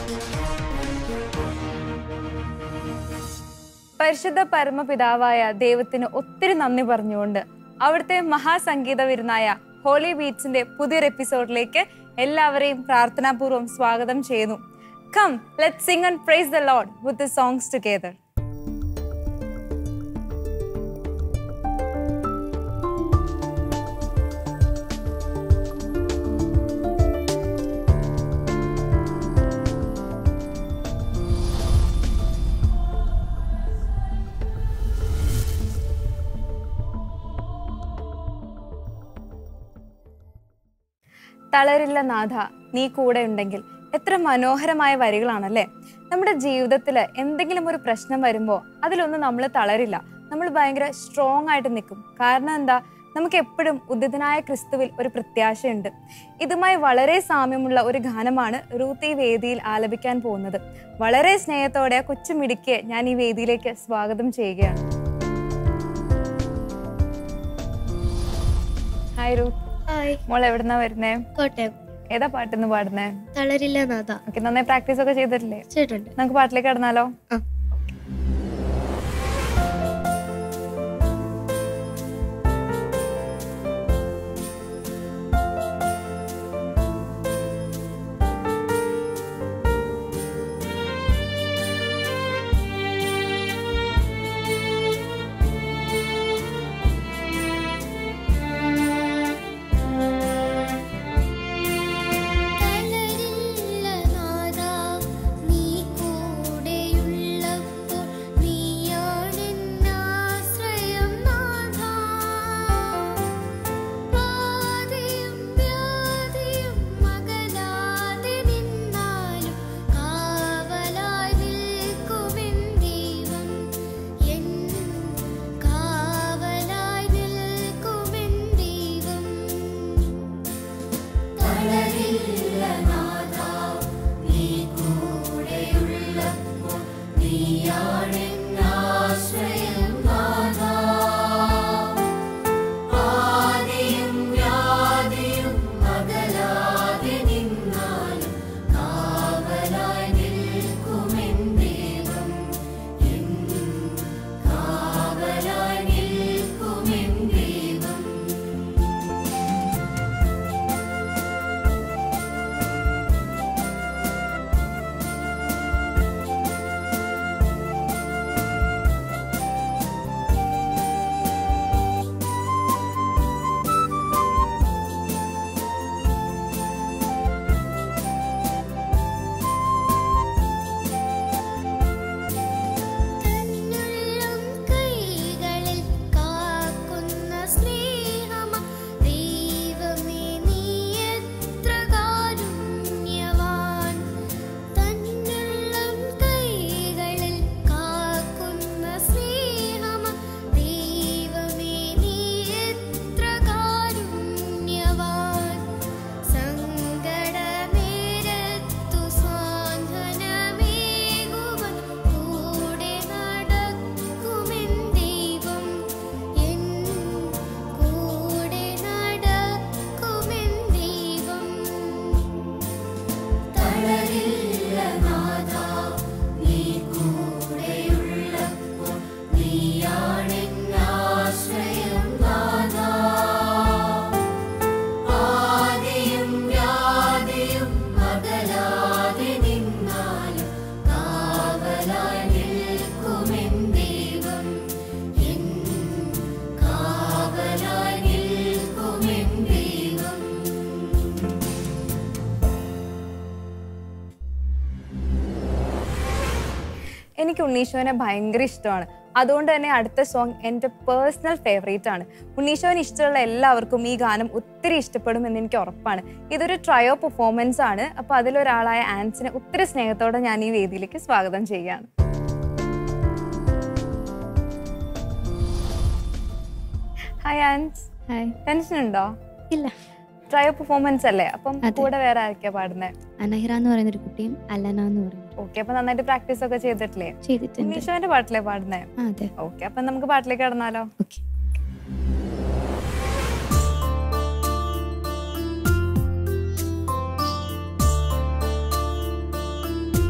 പരിശുദ്ധ പരമപിതാവായ ദൈവത്തിന് ഒത്തിരി നന്ദി പറഞ്ഞുകൊണ്ട് അവിടുത്തെ മഹാസംഗീത വിരുന്നായ ഹോളി ബീറ്റ്സിന്റെ പുതിയൊരു എപ്പിസോഡിലേക്ക് എല്ലാവരെയും പ്രാർത്ഥനാപൂർവ്വം സ്വാഗതം ചെയ്യുന്നു come let sing and praise the Lord with the songs together തളരില്ല നാഥ നീ കൂടെ ഉണ്ടെങ്കിൽ എത്ര മനോഹരമായ വരികളാണല്ലേ നമ്മുടെ ജീവിതത്തിൽ എന്തെങ്കിലും ഒരു പ്രശ്നം വരുമ്പോൾ അതിലൊന്നും നമ്മൾ തളരില്ല നമ്മൾ ഭയങ്കര സ്ട്രോങ് ആയിട്ട് നിൽക്കും കാരണം എന്താ നമുക്ക് എപ്പോഴും ഉദിതനായ ക്രിസ്തുവിൽ ഒരു പ്രത്യാശയുണ്ട് ഇതുമായി വളരെ സാമ്യമുള്ള ഒരു ഗാനമാണ് റൂത്ത് ഈ വേദിയിൽ ആലപിക്കാൻ പോകുന്നത് വളരെ സ്നേഹത്തോടെ ആ കൊച്ചു മിടുക്കിയെ ഞാൻ ഈ വേദിയിലേക്ക് സ്വാഗതം ചെയ്യുകയാണ് ഹായ് റൂത്ത് ഹായ് മോൾ എവിടുന്നാ വരുന്നേ കോട്ടയം ഏതാ പാട്ടെന്ന് പാടുന്നേ തളരില്ല നാഥ ഓക്കെ നന്നായി പ്രാക്ടീസ് ഒക്കെ ചെയ്തിട്ടില്ലേ ചെയ്തിട്ടുണ്ട് നമുക്ക് പാട്ടിലേക്ക് കടന്നാലോ ആ. തളരില്ല നാഥാ നീ കൂടെയുള്ളപ്പോൾ നീയാണെന്നാശ്രയം നാഥാ പാതിയും വ്യാധിയും അകലാതെ നിന്നാലും കാവലായി നിൽക്കുമെൻ ദൈവം എൻ കാവലായി നിൽക്കുമെൻ ദൈവം തളരില്ല നാഥാ നീ കൂടെയുള്ളപ്പോൾ നീയാണെന്നാശ്രയം നാഥാ ആദിയും വ്യാധിയും അകലാതെ നിന്നാലും കാവലായി നിൽക്കുമെൻ ദൈവം എൻ കാവലായി നിൽക്കുമെൻ ദൈവം തന്നുള്ളം കൈകളിൽ കാക്കുന്ന സ്നേഹമ ദൈവമേ നീ എത്ര കാരുണ്യവാൻ തന്നുള്ളം കൈകളിൽ കാക്കുന്ന സ്നേഹമ ദൈവമേ നീ എത്ര കാരുണ്യവാൻ സങ്കടമേരത്തു സാന്ത്വനമേകുവൻ കൂടെ നടക്കുമെൻ ദൈവം എൻ കൂടെ നടക്കുമെൻ ദൈവം തളരില്ല നാഥാ നീ കൂടെയുള്ളപ്പോൾ നീയാണെന്നാശ്രയം നാഥാ ആദിയും വ്യാധിയും അകലാതെ നിന്നാലും കാവലായി നിൽക്കുമെൻ ദൈവം എൻ കാവലായി നിൽക്കുമെൻ ദൈവം എനിക്ക് ഉണ്ണീശോനെ ഭയങ്കര ഇഷ്ടമാണ് അതുകൊണ്ട് തന്നെ അടുത്ത സോങ് എൻ്റെ പേഴ്സണൽ ഫേവറേറ്റ് ആണ് ഉണ്ണീശോന് ഇഷ്ടമുള്ള എല്ലാവർക്കും ഈ ഗാനം ഒത്തിരി ഇഷ്ടപ്പെടും എന്ന് എനിക്ക് ഉറപ്പാണ് ഇതൊരു ട്രയോ പെർഫോമൻസ് ആണ് അപ്പോൾ അതിലൊരാളായ ആൻസിനെ ഒത്തിരി സ്നേഹത്തോടെ ഞാൻ ഈ വേദിയിലേക്ക് സ്വാഗതം ചെയ്യുകയാണ് ഹായ് ആൻസ് ഹായ് ടെൻഷൻ ഉണ്ടോ ഇല്ല ട്രയോ പെർഫോമൻസ് അല്ലേ അപ്പം അതെ. കൂടെ വേറെ ആരൊക്കെയാ പാടുന്നത് അനഹിറ എന്ന് പറയുന്ന ഒരു കുട്ടിയും അല്ലന എന്ന് പറയുന്നത് ഓക്കെ അപ്പൊ നന്നായിട്ട് പ്രാക്ടീസ് ഒക്കെ ചെയ്തിട്ടില്ലേ ചെയ്തിട്ടുണ്ട് ഉണ്ണീശോന്റെ പാട്ടിലേ പാടുന്നേ ആ അതെ ഓക്കെ അപ്പൊ നമുക്ക് പാട്ടിലേക്ക് കടന്നാലോ? ഓക്കെ തളരില്ല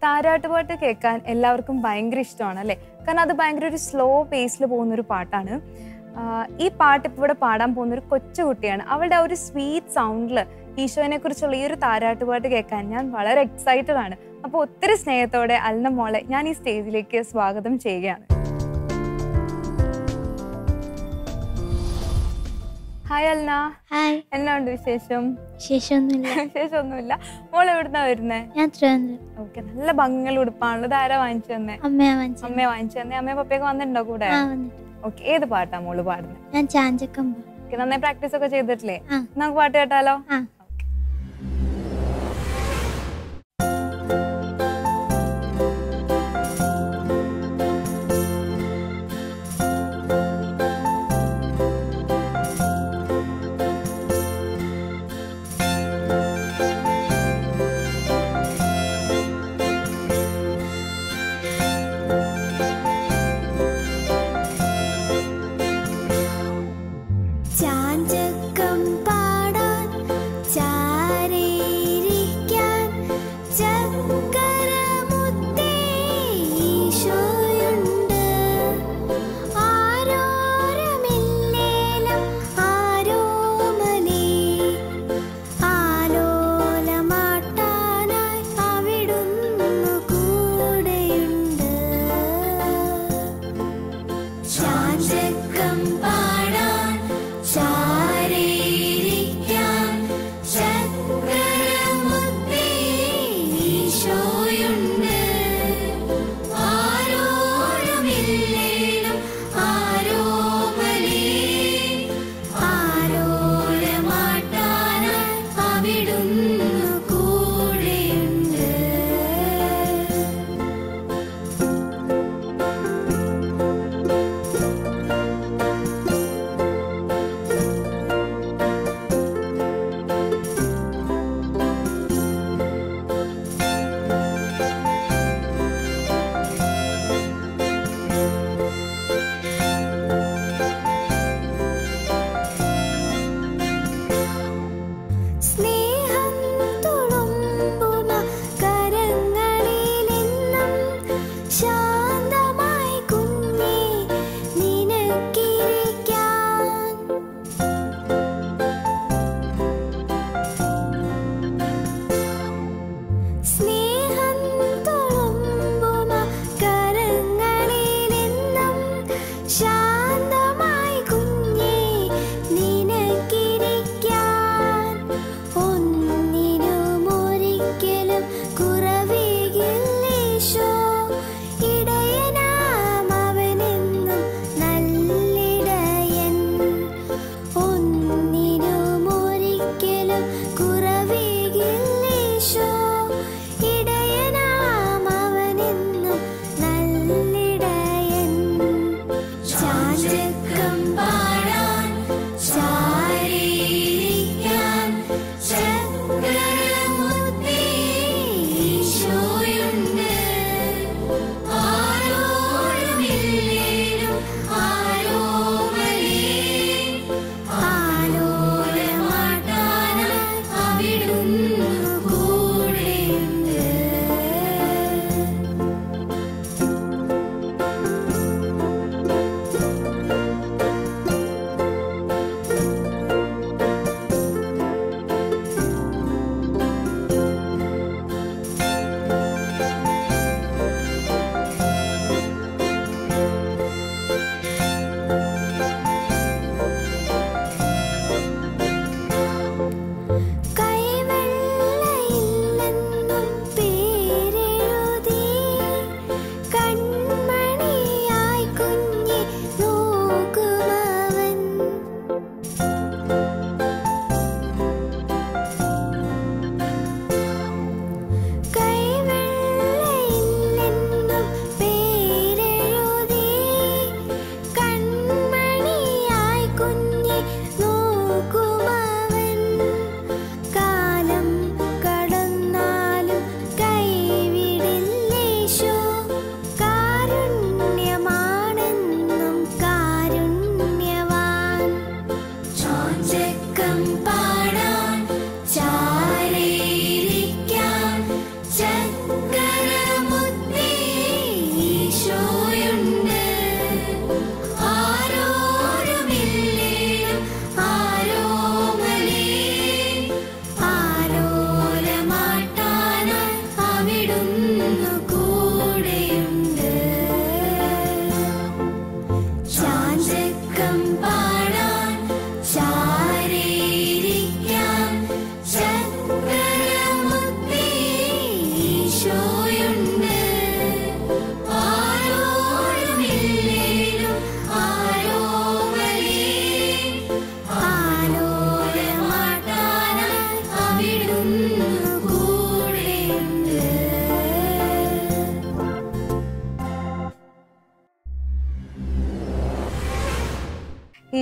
താരാട്ടുപാട്ട് കേൾക്കാൻ എല്ലാവർക്കും ഭയങ്കര ഇഷ്ടമാണ് അല്ലേ കാരണം അത് ഭയങ്കര ഒരു സ്ലോ പേസിൽ പോകുന്ന ഒരു പാട്ടാണ് ആഹ് ഈ പാട്ട് ഇപ്പോൾ ഇവിടെ പാടാൻ പോകുന്ന ഒരു കൊച്ചുകുട്ടിയാണ് അവളുടെ ആ ഒരു സ്വീറ്റ് സൗണ്ടിൽ ഈശോനെ കുറിച്ചുള്ള ഈ ഒരു താരാട്ടുപാട്ട് കേൾക്കാൻ ഞാൻ വളരെ എക്സൈറ്റഡ് ആണ് അപ്പോൾ ഒത്തിരി സ്നേഹത്തോടെ അൽന മോളെ ഞാൻ ഈ സ്റ്റേജിലേക്ക് സ്വാഗതം ചെയ്യുകയാണ് ഹായ് അൽന ഹായ് എന്നാ ഉണ്ട് വിശേഷം വിശേഷമൊന്നുമില്ല വിശേഷമൊന്നുമില്ല മോൾ എവിടുന്നാ വരുന്നേ ഞാൻ തിരുവനന്തപുരം ഓക്കെ നല്ല ഭംഗിയുള്ള ഉടുപ്പാണല്ലോ ഇത് ആരാ വാങ്ങിച്ചു തന്നെ അമ്മയാ വാങ്ങിച്ചത് അമ്മയെ വാങ്ങിച്ചു തന്നെ അമ്മയും പപ്പയൊക്കെ വന്നിട്ടുണ്ടോ കൂടെ ആ വന്നിട്ട് ഓക്കെ ഏത് പാട്ടാ മോള് പാടുന്നത് ഞാൻ ചാഞ്ചക്കമ്പ ഓക്കെ നന്നായി പ്രാക്ടീസ് ഒക്കെ ചെയ്തിട്ടില്ലേ ആ. നമുക്ക് പാട്ട് കേട്ടാലോ ആ ചാഞ്ചക്കം പാടാൻ ചാരയിരിക്കാൻ ചക്കരമുത്തേ ഈശോയുണ്ട് ആരോരമില്ലേലും ആരോമലേ ആലോലമാട്ടാനായി അവിടുന്നു കൂടെയുണ്ട് ചാഞ്ചക്കം പാടാൻ ചാരയിരിക്കാൻ ചക്രമുത്തേ ഈശോയുണ്ട് ആരോരുമില്ലേലും ആരോമലേ ആരോരമാട്ടാനായി അവിടുന്നു കൂടെയുണ്ട് സ്നേഹം തുളുമ്പുമ കരങ്ങളിലെന്നും ശാന്തമായി കുഞ്ഞേ നിനക്കിരിക്കാൻ സ്നേഹം തുളുമ്പുമ കരങ്ങളിലെന്നും ശാന്തമായി കുഞ്ഞേ നിനക്കിരിക്കാൻ ഒന്നുമില്ല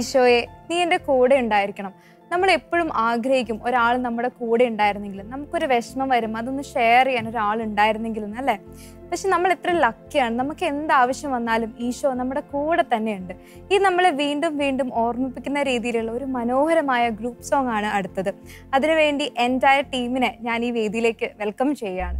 ഈശോയെ നീ എൻ്റെ കൂടെ ഉണ്ടായിരിക്കണം നമ്മൾ എപ്പോഴും ആഗ്രഹിക്കും ഒരാൾ നമ്മുടെ കൂടെ ഉണ്ടായിരുന്നെങ്കിൽ നമുക്കൊരു വിഷമം വരും അതൊന്ന് ഷെയർ ചെയ്യാൻ ഒരാൾ ഉണ്ടായിരുന്നെങ്കിലും അല്ലേ പക്ഷെ നമ്മൾ എത്ര ലക്കിയാണ് നമുക്ക് എന്ത് ആവശ്യം വന്നാലും ഈശോ നമ്മുടെ കൂടെ തന്നെയുണ്ട് ഈ നമ്മളെ വീണ്ടും വീണ്ടും ഓർമ്മിപ്പിക്കുന്ന രീതിയിലുള്ള ഒരു മനോഹരമായ ഗ്രൂപ്പ് സോങ് ആണ് അടുത്തത് അതിനുവേണ്ടി എൻറ്റയർ ടീമിനെ ഞാൻ ഈ വേദിയിലേക്ക് വെൽക്കം ചെയ്യുകയാണ്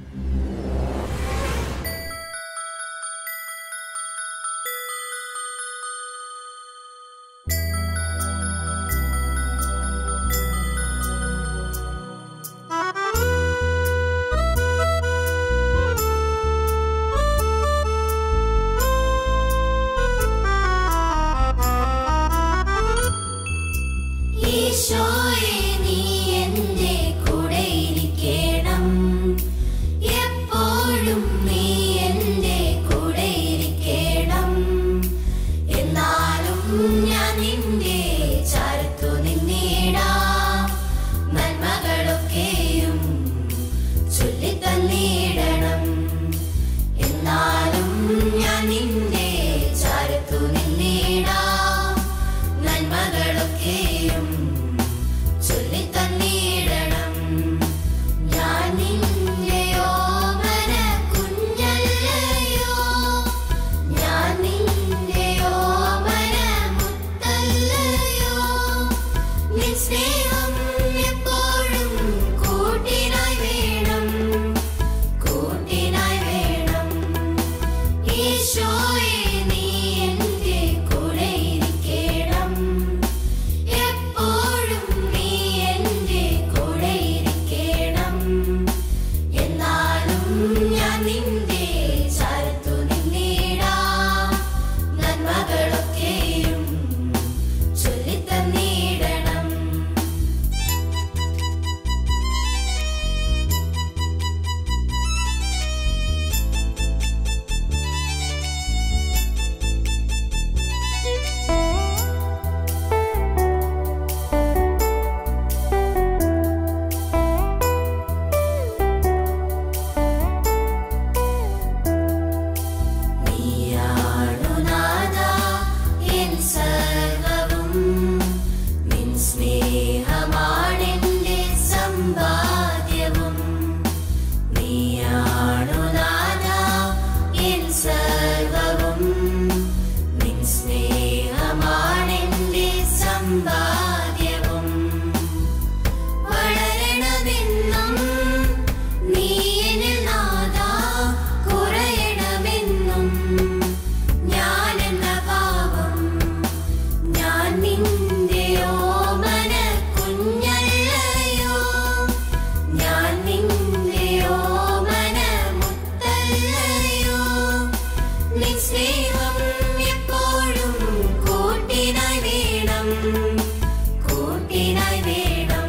ഈശോയെ നീ എൻ്റെ കൂടെ ഇരിക്കണം എപ്പോഴും നീ എൻ്റെ കൂടെ ഇരിക്കണം എന്നാലും ഞാൻ നിന്റെ ചാരത്തു നിന്നിടാം നന്മകളൊക്കെയും ചൊല്ലിത്തന്നിടണം എന്നാലും ഞാൻ നിന്റെ ചാരത്തു നിന്നിടാം നന്മകളൊക്കെയും ചൊല്ലിത്തന്നിടണം ഞാൻ നിന്റെ ഓമന കുഞ്ഞല്ലയോ ഞാൻ നിന്റെ ഓമന മുത്തല്ലയോ നിൻ സ്നേഹം എപ്പോഴും കൂട്ടിനായി വേണം കൂട്ടിനായി വേണം ഈശോയെ നീ എൻ്റെ കൂടെ ഇരിക്കണം എപ്പോഴും നീ എൻ്റെ കൂടെ ഇരിക്കണം എന്നാലും ഞാൻ നിന്റെ ചാരത്തു നിന്നിടാം നന്മകളൊക്കെയും ചൊല്ലിത്തന്നിടണം നീയാണു നാഥാ എൻ സർവ്വവും നിൻ സ്നേഹമാണെന്റെ സമ്പാദ്യവും നീയാണു നാഥാ എൻ സർവ്വവും നിൻ സ്നേഹമാണെന്റെ സമ്പാദ്യവും വളരണമെന്നും നീ എന്നിൽ നാഥാ കുറയണമെന്നും ഞാൻ എന്ന പാപം ഞാൻ നിന്റെ ഓമന കുഞ്ഞല്ലയോ ഞാൻ നിന്റെ ഓമന മുത്തല്ലയോ നിൻ സ്നേഹം എപ്പോഴും കൂട്ടിനായി വേണം കൂട്ടിനായി വേണം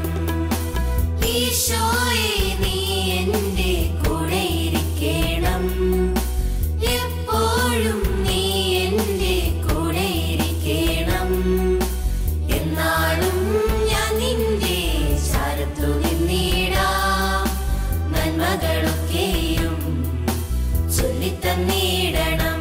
ഈശോയെ നീ എൻ്റെ കൂടെ ഇരിക്കണം എപ്പോഴും നീ എൻ്റെ കൂടെ ഇരിക്കണം എന്നാലും ഞാൻ നിന്റെ ചാരത്തു നിന്നിടാം നന്മകളൊക്കെയും ചൊല്ലിത്തന്നിടണം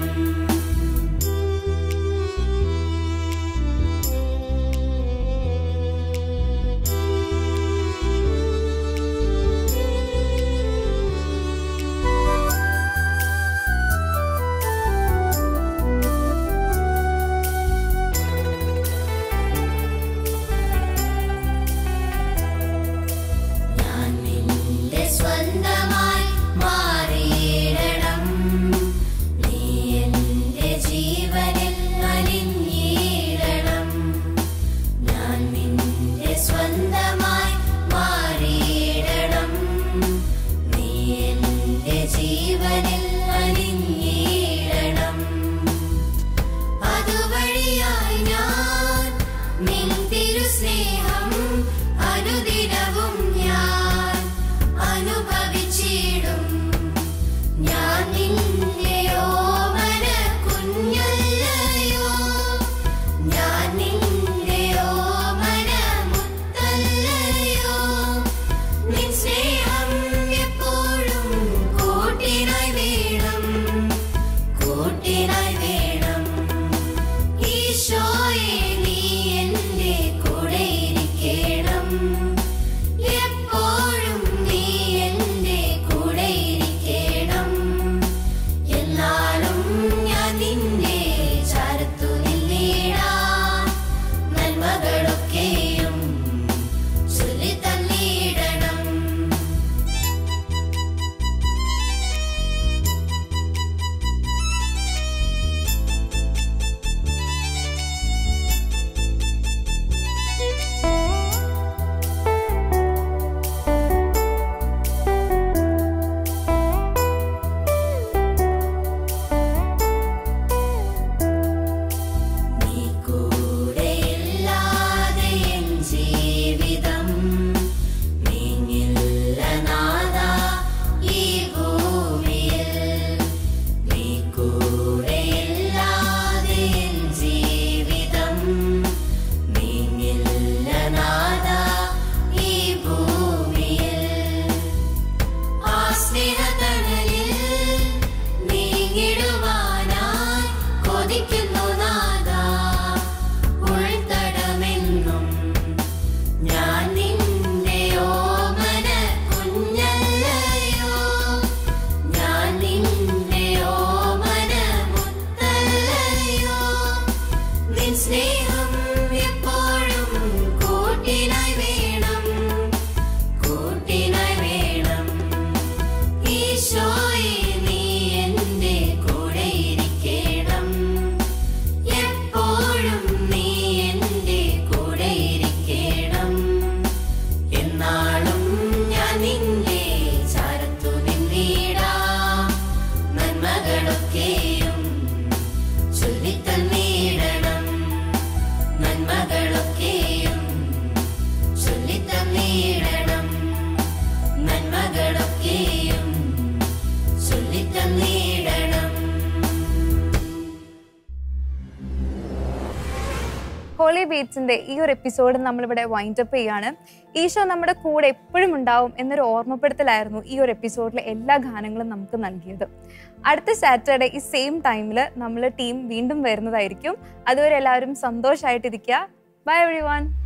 ബീറ്റ്സിന്റെ ഈ ഒരു എപ്പിസോഡ് നമ്മളിവിടെ വൈൻഡ് അപ്പ് ചെയ്യാണ് ഈശോ നമ്മുടെ കൂടെ എപ്പോഴും ഉണ്ടാവും എന്നൊരു ഓർമ്മപ്പെടുത്തലായിരുന്നു ഈ ഒരു എപ്പിസോഡിലെ എല്ലാ ഗാനങ്ങളും നമുക്ക് നൽകിയത് അടുത്ത സാറ്റർഡേ ഈ സെയിം ടൈമിൽ നമ്മൾ ടീം വീണ്ടും വരുന്നതായിരിക്കും അതുവരെ എല്ലാവരും സന്തോഷമായിട്ടിരിക്കുക ബൈ എവറി വൺ